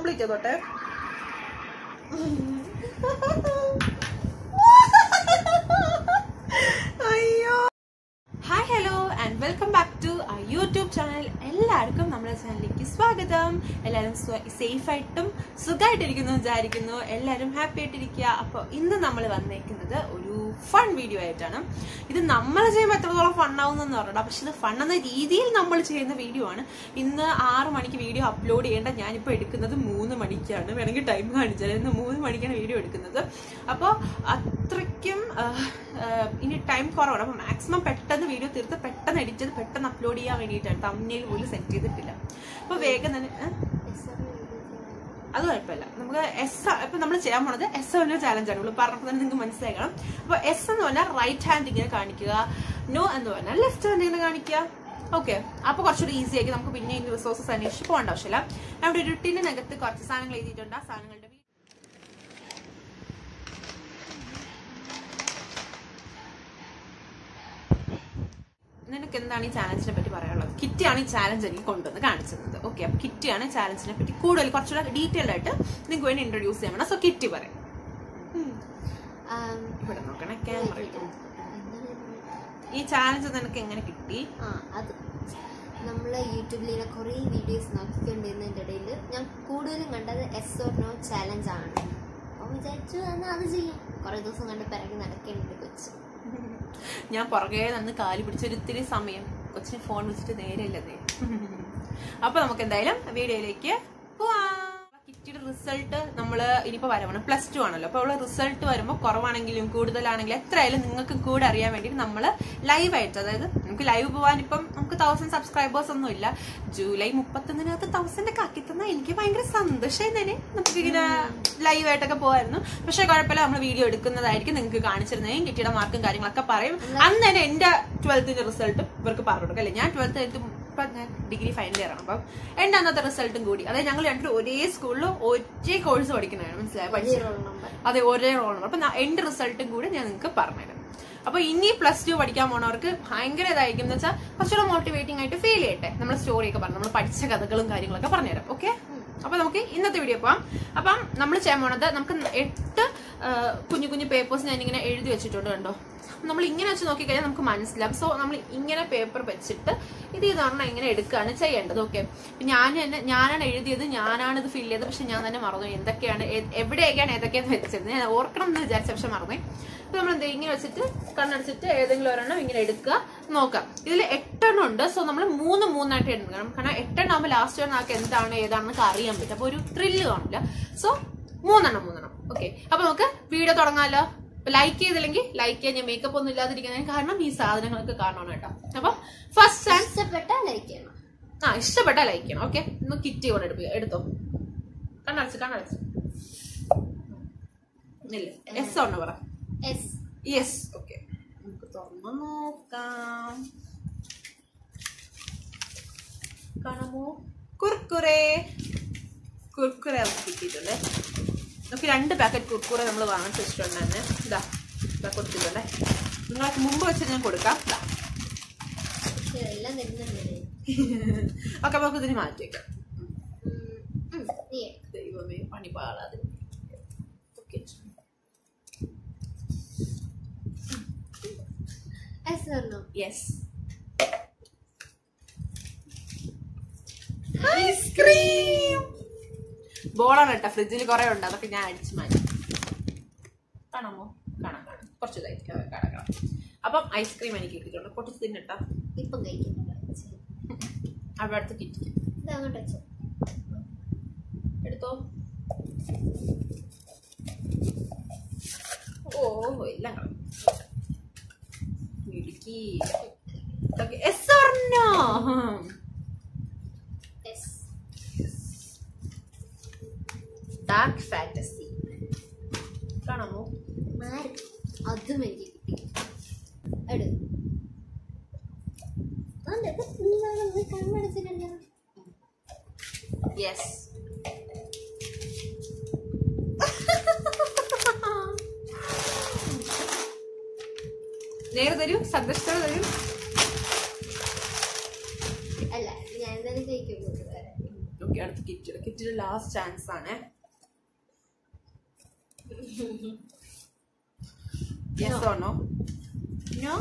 Complete ചെയ്തോട്ടെ അയ്യോ hi hello and welcome back to YouTube channel എല്ലാവർക്കും നമ്മുടെ ചാനലിലേക്ക് സ്വാഗതം എല്ലാവരും സേഫ് ആയിട്ടും സുഖമായിട്ടിരിക്കുന്നു വിചാരിക്കുന്നു എല്ലാവരും ഹാപ്പി ആയിട്ടിരിക്കുക അപ്പോൾ ഇന്ന് നമ്മൾ വന്നേക്കുന്നത് ഒരു ഫൺ വീഡിയോ ആയിട്ടാണ് ഇത് നമ്മൾ ചെയ്യുമ്പോൾ എത്രത്തോളം ഫൺ ആവുന്നെന്ന് പറഞ്ഞിട്ട് പക്ഷെ ഇത് ഫൺ എന്ന രീതിയിൽ നമ്മൾ ചെയ്യുന്ന വീഡിയോ ആണ് ഇന്ന് ആറ് മണിക്ക് വീഡിയോ അപ്ലോഡ് ചെയ്യേണ്ട ഞാനിപ്പോൾ എടുക്കുന്നത് മൂന്ന് മണിക്കാണ് വേണമെങ്കിൽ ടൈം കാണിച്ചാൽ ഇന്ന് മൂന്ന് മണിക്കാണ് വീഡിയോ എടുക്കുന്നത് അപ്പോൾ അത്രയ്ക്കും ആ, ആ, ഇനി ടൈം കുറവാണ് അപ്പോൾ മാക്സിമം പെട്ടെന്ന് വീഡിയോ തീർത്ത് പെട്ടെന്ന് എഡിറ്റ് ചെയ്ത് പെട്ടെന്ന് അപ്ലോഡ് ചെയ്യാൻ വേണ്ടിയിട്ടാണ് തമ്മിൽ പോലും സെറ്റ് ചെയ്തിട്ടില്ല അപ്പോൾ വേഗം തന്നെ ഏ? അത് കുഴപ്പമില്ല നമുക്ക് എസ് ഇപ്പൊ നമ്മൾ ചെയ്യാൻ പോണത് എസ് എന്ന ചാലഞ്ച് ആണ് ഇവിടെ പറഞ്ഞപ്പോൾ തന്നെ നിങ്ങൾക്ക് മനസ്സിലാക്കണം അപ്പൊ എസ് എന്ന് പറഞ്ഞാൽ റൈറ്റ് ഹാൻഡ് ഇങ്ങനെ കാണിക്കുക നോ എന്ന് പറഞ്ഞാൽ ലെഫ്റ്റ് ഹാൻഡ് ഇങ്ങനെ കാണിക്കുക ഓക്കെ അപ്പൊ കുറച്ചുകൂടി ഈസി ആക്കി നമുക്ക് പിന്നെ ഈ റിസോഴ്സസ് അന്വേഷിച്ച് പോകേണ്ട ആവശ്യമില്ല നമ്മുടെ ഒരു ടിന്നിനകത്ത് കുറച്ച് സാധനങ്ങൾ എഴുതിയിട്ടുണ്ട് ആ സാധനങ്ങളുടെ വീ- നിനക്ക് എന്താണ് ഈ ചാലഞ്ചിനെ പറ്റി പറയാനുള്ളത് കിറ്റിയാണ് ഈ ചാലഞ്ച് എനിക്ക് കൊണ്ടുവന്ന് കാണിച്ചിരുന്നത് ഓക്കെ അപ്പൊ കിറ്റിയാണ് ചാലഞ്ചിനെ പറ്റി കൂടുതൽ കുറച്ചുകൂടെ ഡീറ്റെയിൽഡ് ആയിട്ട് നിങ്ങൾക്ക് വേണ്ടി ഇൻട്രൊഡ്യൂസ് ചെയ്യണം സോ കിറ്റി പറയാം ഇവിടെ നോക്കണേ ക്യാമറ ഈ ചാലഞ്ച് നിനക്ക് എങ്ങനെ കിട്ടി ആ അത് നമ്മൾ യൂട്യൂബിൽ ഇങ്ങനെ കുറേ വീഡിയോസ് നോക്കിക്കൊണ്ടിരുന്നതിൻ്റെ ഇടയിൽ ഞാൻ കൂടുതലും കണ്ടത് എസ് ഓർ നോ ചാലഞ്ച് ആണ് അപ്പോൾ വിചാരിച്ചു എന്നാൽ അത് ചെയ്യാം കുറേ ദിവസം കണ്ട് പിറകെ നടക്കേണ്ടി കൊച്ചു ഞാൻ പുറകെ നിന്ന് കാല് പിടിച്ചൊരു ഇത്തിരി സമയം കൊച്ചിന് ഫോൺ വെച്ചിട്ട് നേരെ ഇല്ലതേ അപ്പൊ നമുക്ക് എന്തായാലും വീഡിയോയിലേക്ക് പോവാം കിറ്റിയുടെ റിസൾട്ട് നമ്മൾ ഇനിയിപ്പോ വരവാണ് പ്ലസ് ടു ആണല്ലോ അപ്പൊ അവള് റിസൾട്ട് വരുമ്പോൾ കുറവാണെങ്കിലും കൂടുതലാണെങ്കിലും എത്രയായാലും നിങ്ങൾക്ക് കൂടെ അറിയാൻ വേണ്ടി നമ്മൾ ലൈവ് ആയിട്ട് അതായത് നമുക്ക് ലൈവ് പോകാൻ ഇപ്പം നമുക്ക് തൗസൻഡ് സബ്സ്ക്രൈബേഴ്സ് ഒന്നും ഇല്ല ജൂലൈ മുപ്പത്തൊന്നിനകത്ത് തൗസൻഡ് ഒക്കെ ആക്കി തന്നാൽ എനിക്ക് ഭയങ്കര സന്തോഷം തന്നെ നമുക്ക് ഇങ്ങനെ ലൈവ് ആയിട്ടൊക്കെ പോകായിരുന്നു പക്ഷെ കുഴപ്പമില്ല നമ്മൾ വീഡിയോ എടുക്കുന്നതായിരിക്കും നിങ്ങൾക്ക് കാണിച്ചിരുന്നതും കിറ്റിയുടെ മാർക്കും കാര്യങ്ങളൊക്കെ പറയും അന്ന് തന്നെ എന്റെ ട്വൽത്തിന്റെ റിസൾട്ട് ഇവർക്ക് പറഞ്ഞു കൊടുക്കും അല്ലേ ഞാൻ ട്വൽത്ത് കഴിഞ്ഞിട്ട് ഇപ്പൊ ഞാൻ ഡിഗ്രി ഫൈനൽ ഇയർ ആണ് അപ്പം എന്റെ അന്നത്തെ റിസൾട്ടും കൂടി അതായത് ഞങ്ങൾ രണ്ടും ഒരേ സ്കൂളിൽ ഒരേ കോഴ്സ് പഠിക്കുന്നതാണ് മനസ്സിലായോ പഠിച്ചു റോൾ നമ്പർ അതെ ഒരേ റോൾ നമ്പർ അപ്പൊ ന- എന്റെ റിസൾട്ടും കൂടി ഞാൻ നിങ്ങൾക്ക് പറഞ്ഞുതരാം അപ്പൊ ഇനി പ്ലസ് ടു പഠിക്കാൻ പോണവർക്ക് ഭയങ്കര ഇതായിരിക്കും എന്ന് വെച്ചാൽ കുറച്ചുകൂടെ മോട്ടിവേറ്റിംഗ് ആയിട്ട് ഫീൽ ചെയ്യട്ടെ നമ്മൾ സ്റ്റോറി ഒക്കെ പറഞ്ഞു നമ്മൾ പഠിച്ച കഥകളും കാര്യങ്ങളൊക്കെ പറഞ്ഞുതരാം ഓക്കെ അപ്പൊ നമുക്ക് ഇന്നത്തെ വീഡിയോ പോവാം അപ്പം നമ്മൾ ചെയ്യാൻ പോണത് നമുക്ക് എട്ട് ആ, കുഞ്ഞു കുഞ്ഞു പേപ്പേഴ്സ് ഞാൻ ഇങ്ങനെ എഴുതി വെച്ചിട്ടുണ്ട് കണ്ടോ നമ്മൾ ഇങ്ങനെ വെച്ച് നോക്കിക്കഴിഞ്ഞാൽ നമുക്ക് മനസ്സിലാവും സോ നമ്മൾ ഇങ്ങനെ പേപ്പർ വെച്ചിട്ട് ഇത് ഇതൊരെണ്ണം ഇങ്ങനെ എടുക്കുകയാണ് ചെയ്യേണ്ടത് ഓക്കെ ഞാൻ തന്നെ ഞാനാണ് എഴുതിയത് ഞാനാണ് ഇത് ഫിൽ ചെയ്തത് പക്ഷെ ഞാൻ തന്നെ മറന്നു എന്തൊക്കെയാണ് ഏ- എവിടെയൊക്കെയാണ് ഏതൊക്കെയാണ് വെച്ചത് ഞാൻ ഓർക്കണം എന്ന് വിചാരിച്ച പക്ഷെ മറന്നു അപ്പൊ നമ്മൾ എന്ത് ചെയ്യും? ഇങ്ങനെ വെച്ചിട്ട് കണ്ണടച്ചിട്ട് ഏതെങ്കിലും ഒരെണ്ണം ഇങ്ങനെ എടുക്കുക നോക്കാം ഇതിൽ എട്ടെണ്ണം ഉണ്ട് സോ നമ്മൾ മൂന്ന് മൂന്നായിട്ട് എടുക്കണം കാരണം എട്ടെണ്ണം ആകുമ്പോൾ ലാസ്റ്റ് വരെ നമുക്ക് എന്താണ് ഏതാണെന്നൊക്കെ അറിയാൻ പറ്റും അപ്പൊ ഒരു ത്രില്ല് കാണില്ല സോ മൂന്നെണ്ണം മൂന്നെണ്ണം ഓക്കെ അപ്പൊ നമുക്ക് വീഡിയോ തുടങ്ങാമല്ലോ ലൈക്ക് ചെയ്തില്ലെങ്കിൽ ലൈക്ക് ചെയ്യാൻ ഞാൻ മേക്കപ്പ് ഒന്നും ഇല്ലാതിരിക്കുന്നതിന് കാരണം ഈ സാധനങ്ങളൊക്കെ കാണണം കേട്ടോ അപ്പൊ ഫസ്റ്റ് ചാൻസ് ഇഷ്ടപ്പെട്ടാൽ ലൈക്ക് ചെയ്യണം ആ ഇഷ്ടപ്പെട്ട ലൈക്ക് ചെയ്യണം ഓക്കെ ഒന്ന് കിറ്റ് കൊണ്ട് എടുക്കുക എടുത്തോ കണ്ണടച്ച് കണ്ണടച്ച് ഇല്ല എസ് ഒന്ന് പറ എസ് യെസ് ഓക്കെ നമുക്ക് തുറന്ന് നോക്കാം കാണാമോ കുർക്കുറേ കുർക്കുറെ നമുക്ക് കിട്ടിയിട്ടുണ്ട് നമുക്ക് രണ്ട് പാക്കറ്റ് കുർക്കുറെ നമ്മൾ വാങ്ങിച്ച് വെച്ചിട്ടുണ്ടായിരുന്നു ഇതാ ഇതാ കൊടുത്തിട്ടുണ്ടേ നിങ്ങൾക്ക് മുമ്പ് വെച്ച് ഞാൻ കൊടുക്കാം ഇതാ പക്ഷെ എല്ലാം തരുന്നുണ്ട് ഒക്കെ നമുക്ക് ഇതിന് മാറ്റി വെക്കാം നീ ദൈവമേ പണി പാടാതെ okay yes or no yes ice cream ബോളാണ് കേട്ടോ ഫ്രിഡ്ജിൽ കുറെ ഉണ്ട് അതൊക്കെ ഞാൻ അടിച്ചു മാറ്റി കാണാമോ കാണാം കാണാം കുറച്ച് ഇതായിട്ട് കാണാം കാണാം അപ്പം ഐസ്ക്രീം എനിക്ക് കിട്ടിയിട്ടുണ്ട് പൊട്ടിച്ച് തിന്നിട്ടാ ഇപ്പം കഴിക്കുന്നു അവിടെ അടുത്ത് കിട്ടി ഇത് അങ്ങോട്ട് വെച്ചോ എടുത്തോ ഓ എല്ലാം കളഞ്ഞു ഇടുക്കി yes or no yes dark fantasy കാണാമോ മാർക്ക് അതും എനിക്ക് കിട്ടി എടു കണ്ണടച്ചിട്ടുണ്ടോ യെസ് നേരെ തരൂ സന്തോഷത്തോടെ തരൂ അല്ല ഞാൻ എന്തായാലും കഴിക്കുള്ളൂ വേറെ ഓക്കെ അടുത്ത് കിറ്റ് കിറ്റ് ഇച്ചിരി ലാസ്റ്റ് ചാൻസ് ആണ് യെസ് ഓണോ നോ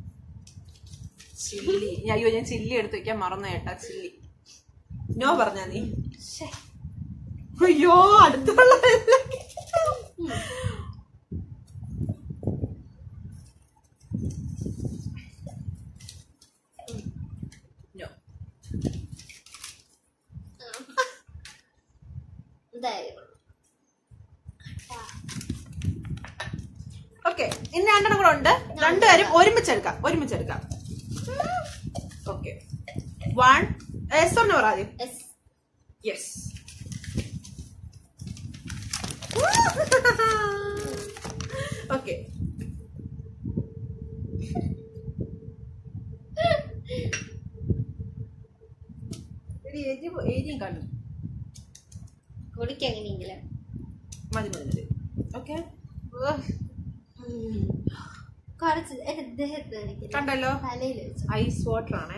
ചില്ലി അയ്യോ ഞാൻ ചില്ലി എടുത്ത് വെക്കാൻ മറന്നു കേട്ടാ ചില്ലി നോ പറഞ്ഞാ നീ അയ്യോ അടുത്തുള്ള നോ എന്തായാലും ഓക്കെ ഇനി രണ്ടെണ്ണം കൂടെ ഉണ്ട് രണ്ടുപേരും ഒരുമിച്ചെടുക്കാം ഒരുമിച്ചെടുക്കാം ഓക്കെ വൺ എസ് ഒന്ന് പറ ആദ്യം എസ് യെസ് ഓക്കെ ഏരിയും കാണും കുടിക്ക് എങ്ങനെയെങ്കിലും മതി മതി മതി ഓക്കെ കുറച്ച് എന്റെ ദേഹത്ത് എനിക്ക് കണ്ടല്ലോ തലയിൽ വെച്ചു ഐസ് വാട്ടർ ആണേ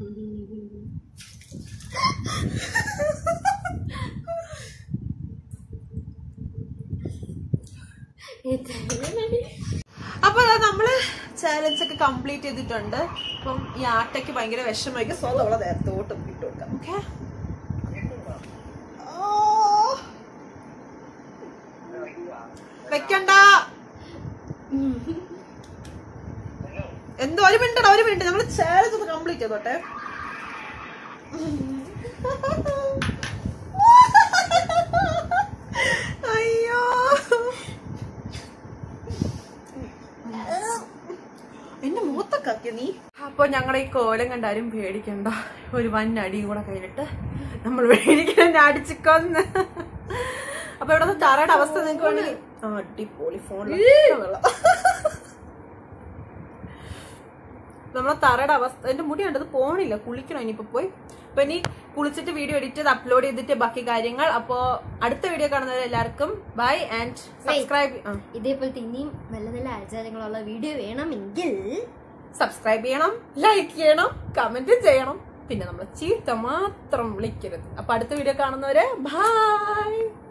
അപ്പൊ അതാ നമ്മള് ചാലഞ്ച് ഒക്കെ കംപ്ലീറ്റ് ചെയ്തിട്ടുണ്ട് അപ്പം ഈ ആട്ടയ്ക്ക് ഭയങ്കര വിഷമമായിരിക്കും സ്വന്തം അവളെ നേരത്തോട്ട് ഇട്ട് കൊടുക്കാം ഓക്കെ വെക്കണ്ട എന്തോ ഒരു മിനിറ്റ് ഒരു മിനിറ്റ് നമ്മൾ ചാലഞ്ച് ഒന്ന് കംപ്ലീറ്റ് ചെയ്തോട്ടെ അയ്യോ എന്റെ മൂത്തൊക്കെ നീ അപ്പൊ ഞങ്ങളുടെ ഈ കോലം കണ്ടാരും പേടിക്കണ്ട ഒരു വൻ അടിയും കൂടെ കയ്യിലിട്ട് നമ്മൾ പേടിക്കാൻ അടിച്ചിക്കൊന്ന് അപ്പൊ ഇവിടെ തറയുടെ അവസ്ഥ നിങ്ങൾക്ക് വേണമെങ്കിൽ ആ, അടിപൊളി ഫോണിൽ നമ്മളെ തറയുടെ അവസ്ഥ എന്റെ മുടി കണ്ടത് പോണില്ല കുളിക്കണം ഇനിയിപ്പോ പോയി അപ്പൊ ഇനി കുളിച്ചിട്ട് വീഡിയോ എഡിറ്റ് ചെയ്ത് അപ്ലോഡ് ചെയ്തിട്ട് ബാക്കി കാര്യങ്ങൾ അപ്പോ അടുത്ത വീഡിയോ കാണുന്നവരെ എല്ലാവർക്കും ബൈ ആൻഡ് സബ്സ്ക്രൈബ് ഇതേപോലത്തെ ഇനിയും നല്ല നല്ല ആചാരങ്ങളുള്ള വീഡിയോ വേണമെങ്കിൽ സബ്സ്ക്രൈബ് ചെയ്യണം ലൈക്ക് ചെയ്യണം കമന്റ് ചെയ്യണം പിന്നെ നമ്മൾ ചീത്ത മാത്രം വിളിക്കരുത് അപ്പൊ അടുത്ത വീഡിയോ കാണുന്നവരെ ബൈ